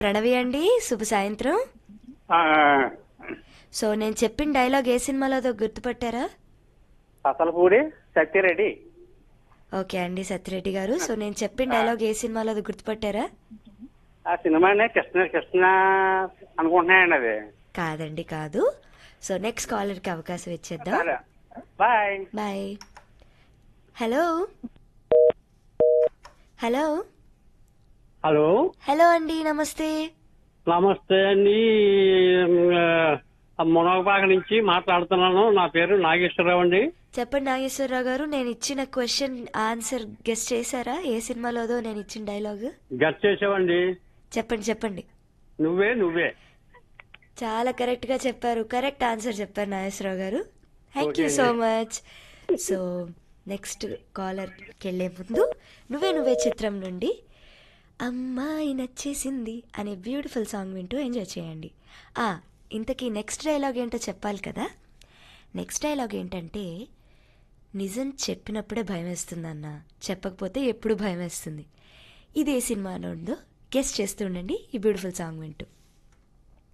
ప్రణవి అండి శుభ సాయంత్రం ఆ, సో నేను చెప్పిన డైలాగ్ ఏ సినిమాలోదో గుర్తుపట్టారా అసలపూడి సత్యరెడ్డి ఓకే అండి సత్యరెడ్డి గారు సో నేను చెప్పిన డైలాగ్ ఏ సినిమాలోదో గుర్తుపట్టారా ఆ సినిమానే కృష్ణ కృష్ణ అనుకుంటున్నాయండి అది కాదండి కాదు సో నెక్స్ట్ కాలర్కి అవకాశం ఇచ్చేద్దాం సరే bye bye hello hello hello hello అండి నమస్తే నమస్తే అండి మునగపాక నుంచి మాట్లాడుతున్నాను నా పేరు నాగేశ్వరరావు అండి చెప్పండి నాగేశ్వరరావు గారు నేను ఇచ్చిన క్వశ్చన్ ఆన్సర్ గెస్ట్ చేశారా ఏ సినిమాలోదో నేను ఇచ్చిన డైలాగ్ గట్ చేసావండి చెప్పండి చెప్పండి నువ్వే నువ్వే చాలా కరెక్ట్ గా చెప్పారు కరెక్ట్ ఆన్సర్ చెప్పారు నాగేశ్వరరావు గారు థ్యాంక్ యూ Okay సో అండి. మచ్ సో నెక్స్ట్ కాలర్కి వెళ్ళే ముందు నువ్వే నువ్వే చిత్రం నుండి అమ్మాయి నచ్చేసింది అనే బ్యూటిఫుల్ సాంగ్ వింటూ ఎంజాయ్ చేయండి ఆ ఇంతకీ నెక్స్ట్ డైలాగ్ ఏంటో చెప్పాలి కదా నెక్స్ట్ డైలాగ్ ఏంటంటే నిజం చెప్పినప్పుడే భయం వేస్తుందన్న చెప్పకపోతే ఎప్పుడు భయం వేస్తుంది ఇది ఏ సినిమాలో ఉందో గెస్ట్ చేస్తూ ఉండండి ఈ బ్యూటిఫుల్ సాంగ్ వింటూ